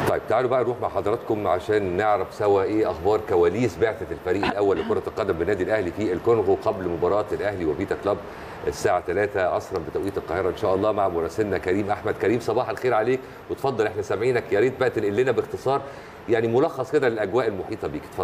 طيب تعالوا بقى نروح مع حضراتكم عشان نعرف سوا ايه اخبار كواليس بعثه الفريق الاول لكره القدم بالنادي الاهلي في الكونغو قبل مباراه الاهلي وفيتا كلاب الساعه 3 عصرا بتوقيت القاهره ان شاء الله مع مراسلنا كريم احمد كريم صباح الخير عليك وتفضل احنا سامعينك يا ريت بقى تنقل لنا باختصار يعني ملخص كده للاجواء المحيطه بيك اتفضل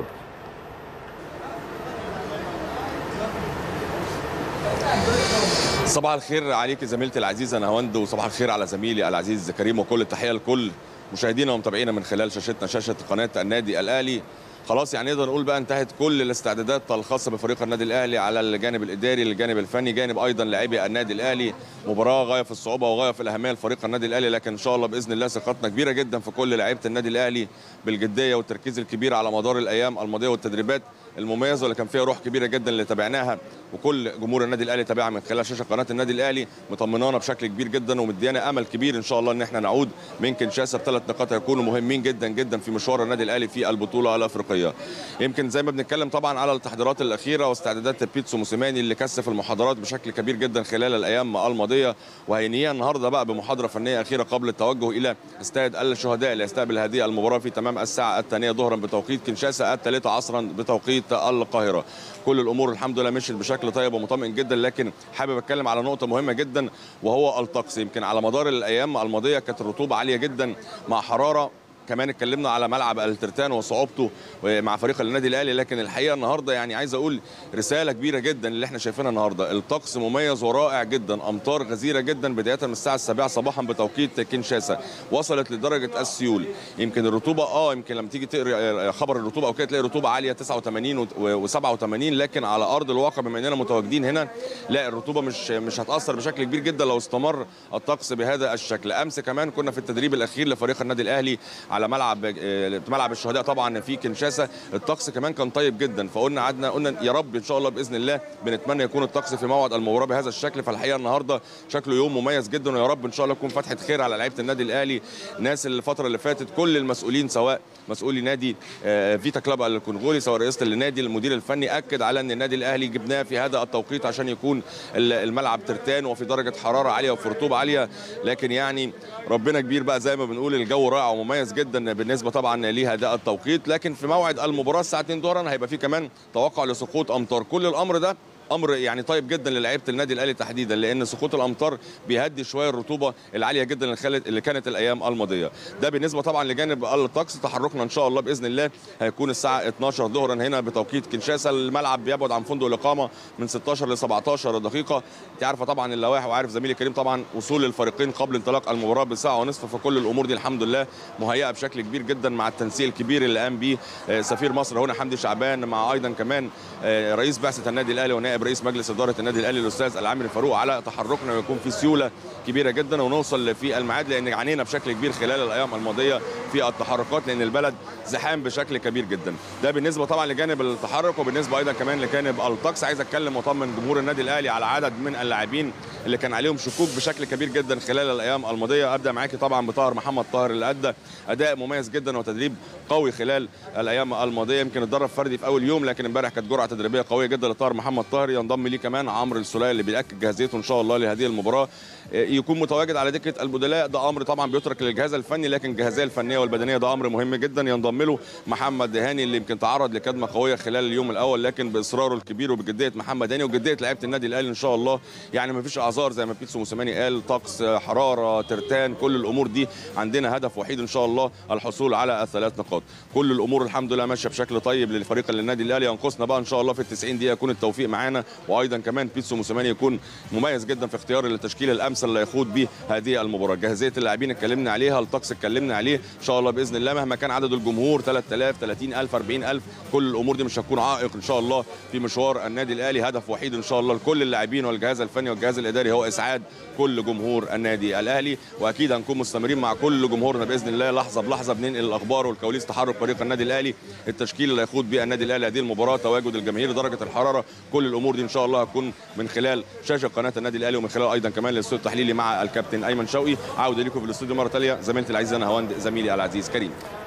صباح الخير عليك زميلتي العزيزه نهاوند وصباح الخير على زميلي العزيز كريم وكل التحيه لكل مشاهدينا ومتابعينا من خلال شاشتنا شاشه قناه النادي الاهلي خلاص يعني نقدر نقول بقى انتهت كل الاستعدادات الخاصه بفريق النادي الاهلي على الجانب الاداري الجانب الفني جانب ايضا لاعبي النادي الاهلي مباراه غايه في الصعوبه وغايه في الاهميه لفريق النادي الاهلي لكن ان شاء الله باذن الله ثقتنا كبيره جدا في كل لعيبه النادي الاهلي بالجديه والتركيز الكبير على مدار الايام الماضيه والتدريبات المميزه اللي كان فيها روح كبيره جدا اللي تابعناها وكل جمهور النادي الاهلي تابعها من خلال شاشه قناه النادي الاهلي مطمنانا بشكل كبير جدا ومديانا امل كبير ان شاء الله ان احنا نعود من كنشاسه بثلاث نقاط هيكونوا مهمين جدا جدا في مشوار النادي الاهلي في البطوله الافريقيه. يمكن زي ما بنتكلم طبعا على التحضيرات الاخيره واستعدادات بيتسو موسيماني اللي كثف المحاضرات بشكل كبير جدا خلال الايام الماضيه وهينيها النهارده بقى بمحاضره فنيه اخيره قبل التوجه الى استاد الشهداء اللي يستقبل هذه المباراه في تمام الساعه الثانيه ظهرا بتوقيت كنشاسه الثالثه عصرا بتوقيت القاهره. كل الامور الحمد لله مشيت بشكل طيب ومطمئن جدا لكن حابب اتكلم على نقطه مهمه جدا وهو الطقس يمكن على مدار الايام الماضيه كانت الرطوبه عاليه جدا مع حراره كمان اتكلمنا على ملعب الترتان وصعوبته مع فريق النادي الاهلي لكن الحقيقه النهارده يعني عايز اقول رساله كبيره جدا اللي احنا شايفينها النهارده الطقس مميز ورائع جدا امطار غزيره جدا بدايه من الساعه السابعة صباحا بتوقيت كينشاسا وصلت لدرجه السيول يمكن الرطوبه اه يمكن لما تيجي تقرا خبر الرطوبه او كده تلاقي رطوبه عاليه 89 و87 لكن على ارض الواقع بما اننا متواجدين هنا لا الرطوبه مش مش هتاثر بشكل كبير جدا لو استمر الطقس بهذا الشكل امس كمان كنا في التدريب الاخير لفريق النادي الاهلي على ملعب ملعب الشهداء طبعا في كنشاسه الطقس كمان كان طيب جدا فقلنا قعدنا قلنا يا رب ان شاء الله باذن الله بنتمنى يكون الطقس في موعد المباراه بهذا الشكل فالحقيقه النهارده شكله يوم مميز جدا ويا رب ان شاء الله يكون فتحه خير على لعيبه النادي الاهلي ناس الفتره اللي فاتت كل المسؤولين سواء مسؤولي نادي فيتا كلاب الكونغولي سواء رئيسه النادي المدير الفني اكد على ان النادي الاهلي جبناه في هذا التوقيت عشان يكون الملعب ترتان وفي درجه حراره عاليه وفي رطوبه عاليه لكن يعني ربنا كبير بقى زي ما بنقول الجو رائع ومميز جدا بالنسبه طبعا ليها ده التوقيت لكن في موعد المباراه الساعه 2 ظهرا هيبقى في كمان توقع لسقوط امطار كل الامر ده امر يعني طيب جدا للعيبه النادي الاهلي تحديدا لان سقوط الامطار بيهدي شويه الرطوبه العاليه جدا اللي, خلت اللي كانت الايام الماضيه ده بالنسبه طبعا لجانب الطقس تحركنا ان شاء الله باذن الله هيكون الساعه 12 ظهرا هنا بتوقيت كنشاسا الملعب بيبعد عن فندق الاقامه من 16 ل 17 دقيقه انت عارفه طبعا اللوائح وعارف زميلي كريم طبعا وصول الفريقين قبل انطلاق المباراه بساعه ونصف فكل الامور دي الحمد لله مهيئه بشكل كبير جدا مع التنسيق الكبير اللي قام به سفير مصر هنا حمدي شعبان مع ايضا كمان رئيس بعثه النادي الاهلي ونائب رئيس مجلس اداره النادي الاهلي الاستاذ العامر فاروق على تحركنا ويكون في سيوله كبيره جدا ونوصل في الميعاد لان عانينا بشكل كبير خلال الايام الماضيه في التحركات لان البلد زحام بشكل كبير جدا ده بالنسبه طبعا لجانب التحرك وبالنسبه ايضا كمان لجانب الطقس عايز اتكلم واطمن جمهور النادي الاهلي على عدد من اللاعبين اللي كان عليهم شكوك بشكل كبير جدا خلال الايام الماضيه ابدا معاكي طبعا بطاهر محمد طاهر اللي ادى اداء مميز جدا وتدريب قوي خلال الايام الماضيه يمكن اتدرب فردي في اول يوم لكن امبارح كانت جرعه تدريبيه قويه جدا لطاهر محمد طاهر ينضم ليه كمان عمرو السوليه اللي بياكد جاهزيته ان شاء الله لهذه المباراه يكون متواجد على دكه البدلاء ده امر طبعا بيترك للجهاز الفني لكن الجاهزيه الفنيه والبدنيه ده امر مهم جدا ينضم له محمد هاني اللي يمكن تعرض لكدمه قويه خلال اليوم الاول لكن باصراره الكبير وبجديه محمد هاني وجديه لعيبه النادي الاهلي ان شاء الله يعني ما فيش اعذار زي ما بيتسو موسيماني قال طقس حراره ترتان كل الامور دي عندنا هدف وحيد ان شاء الله الحصول على الثلاث نقاط كل الامور الحمد لله ماشيه بشكل طيب للفريق النادي الاهلي ينقصنا بقى ان شاء الله في ال 90 دقيقه يكون التوفيق معانا وايضا كمان بيتسو موسيماني يكون مميز جدا في اختيار التشكيل الامثل اللي يخوض به هذه المباراه جاهزيه اللاعبين اتكلمنا عليها الطقس اتكلمنا عليه ان شاء الله باذن الله مهما كان عدد الجمهور 3000 30000 40000 كل الامور دي مش هتكون عائق ان شاء الله في مشوار النادي الاهلي هدف وحيد ان شاء الله لكل اللاعبين والجهاز الفني والجهاز الاداري هو اسعاد كل جمهور النادي الاهلي واكيد هنكون مستمرين مع كل جمهورنا باذن الله لحظه بلحظه بننقل الاخبار والكواليس تحرك فريق النادي الاهلي التشكيل اللي هيخوض به النادي الاهلي هذه المباراه تواجد الجماهير درجه الحراره كل الامور دي ان شاء الله هتكون من خلال شاشه قناه النادي الاهلي ومن خلال ايضا كمان الاستوديو التحليلي مع الكابتن ايمن شوقي عوده لكم في الاستوديو مره ثانيه زميلتي العزيزه نهاوند زميلي العزيز كريم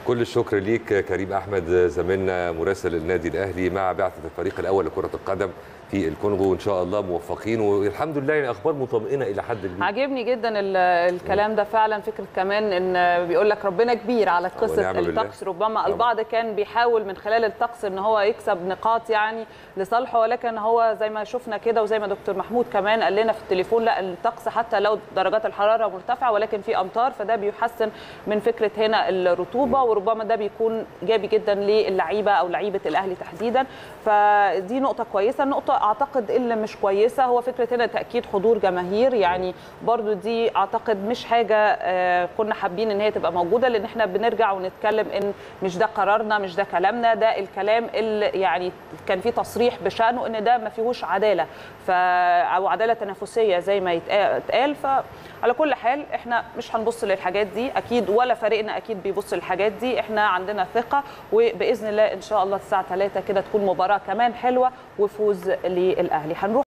كل الشكر ليك كريم احمد زميلنا مراسل النادي الاهلي مع بعثه الفريق الاول لكره القدم في الكونغو وان شاء الله موفقين والحمد لله يعني اخبار مطمئنه الى حد كبير عاجبني جدا ال- الكلام ده فعلا فكره كمان ان بيقول لك ربنا كبير على قصه ونعم بالله. الطقس ربما طبعا. البعض كان بيحاول من خلال الطقس ان هو يكسب نقاط يعني لصالحه ولكن هو زي ما شفنا كده وزي ما دكتور محمود كمان قال لنا في التليفون لا الطقس حتى لو درجات الحراره مرتفعه ولكن في امطار فده بيحسن من فكره هنا الرطوبه وربما ده بيكون ايجابي جدا للعيبه او لعيبه الاهلي تحديدا فدي نقطه كويسه النقطه اعتقد اللي مش كويسه هو فكره هنا تاكيد حضور جماهير يعني برضو دي اعتقد مش حاجه آه، كنا حابين ان هي تبقى موجوده لان احنا بنرجع ونتكلم ان مش ده قرارنا مش ده كلامنا ده الكلام اللي يعني كان في تصريح بشانه ان ده ما فيهوش عداله ف او عداله تنافسيه زي ما يتقا- اتقال فعلى كل حال احنا مش هنبص للحاجات دي اكيد ولا فريقنا اكيد بيبص للحاجات دي احنا عندنا ثقه وباذن الله ان شاء الله الساعه 3 كده تكون مباراه كمان حلوه وفوز للاهلي هنروح